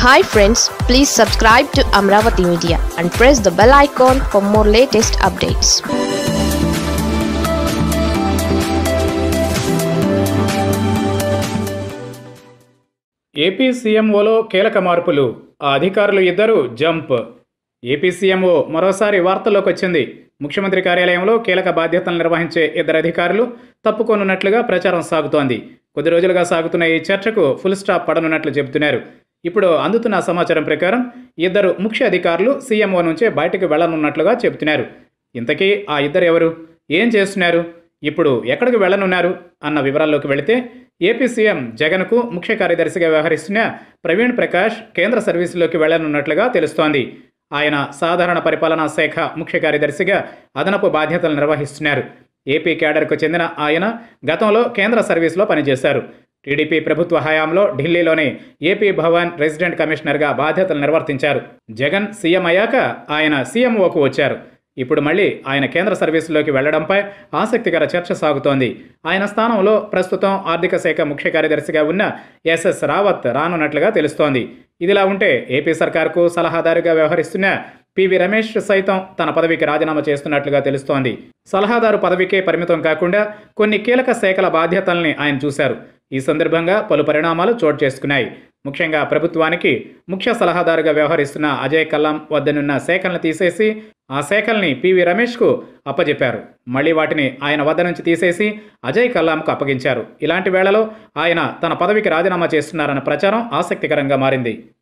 hi friends please subscribe to Amaravati media and press the bell icon for more latest updates AP సీఎంఓలో కీలక మార్పులు ఆ అధికారులు ఇద్దరు జంప్ ఏపీ సీఎంఓ మరోసారి వార్తల్లోకి వచ్చింది ముఖ్యమంత్రి కార్యాలయంలో కీలక బాధ్యతలు నిర్వహించే ఇద్దరు అధికారులు తప్పుకోనున్నట్లుగా ప్రచారం సాగుతోంది కొద్ది రోజులుగా సాగుతున్న ఈ చర్చకు ఫుల్ స్టాప్ పడనున్నట్లు చెబుతున్నారు ఇప్పుడు అందుతున్న సమాచారం ప్రకారం ఇద్దరు ముఖ్య అధికారులు సీఎంఓ నుంచే బయటకు వెళ్లనున్నట్లుగా చెబుతున్నారు ఇంతకీ ఆ ఇద్దరు ఎవరు ఏం చేస్తున్నారు ఇప్పుడు ఎక్కడికి వెళ్లనున్నారు అన్న వివరాల్లోకి వెళితే ఏపీ సీఎం జగన్కు ముఖ్య కార్యదర్శిగా వ్యవహరిస్తున్న ప్రవీణ్ ప్రకాష్ కేంద్ర సర్వీసులోకి వెళ్లనున్నట్లుగా తెలుస్తోంది ఆయన సాధారణ పరిపాలనా శాఖ ముఖ్య కార్యదర్శిగా అదనపు బాధ్యతలు నిర్వహిస్తున్నారు ఏపీ కేడర్కు చెందిన ఆయన గతంలో కేంద్ర సర్వీసులో పనిచేశారు టీడీపీ ప్రభుత్వ హయాంలో ఢిల్లీలోని ఏపీ భవన్ రెసిడెంట్ కమిషనర్గా బాధ్యతలు నిర్వర్తించారు జగన్ సీఎం అయ్యాక ఆయన సీఎంఓకు వచ్చారు ఇప్పుడు మళ్ళీ ఆయన కేంద్ర సర్వీసులోకి వెళ్లడంపై ఆసక్తికర చర్చ సాగుతోంది ఆయన స్థానంలో ప్రస్తుతం ఆర్థిక శాఖ ముఖ్య కార్యదర్శిగా ఉన్న ఎస్ఎస్ రావత్ రానున్నట్లుగా తెలుస్తోంది ఇదిలా ఉంటే ఏపీ సర్కార్కు సలహాదారుగా వ్యవహరిస్తున్న పివి రమేష్ సైతం తన పదవికి రాజీనామా చేస్తున్నట్లుగా తెలుస్తోంది సలహాదారు పదవికే పరిమితం కాకుండా కొన్ని కీలక శాఖల బాధ్యతల్ని ఆయన చూశారు ఈ సందర్భంగా పలు పరిణామాలు చోటు చేసుకున్నాయి ముఖ్యంగా ప్రభుత్వానికి ముఖ్య సలహాదారుగా వ్యవహరిస్తున్న అజయ్ కల్లాం వద్దనున్న శాఖలను తీసేసి ఆ శాఖల్ని పివి రమేష్కు అప్పజెప్పారు మళ్ళీ వాటిని ఆయన వద్ద నుంచి తీసేసి అజయ్ కల్లాంకు అప్పగించారు ఇలాంటి వేళలో ఆయన తన పదవికి రాజీనామా చేస్తున్నారన్న ప్రచారం ఆసక్తికరంగా మారింది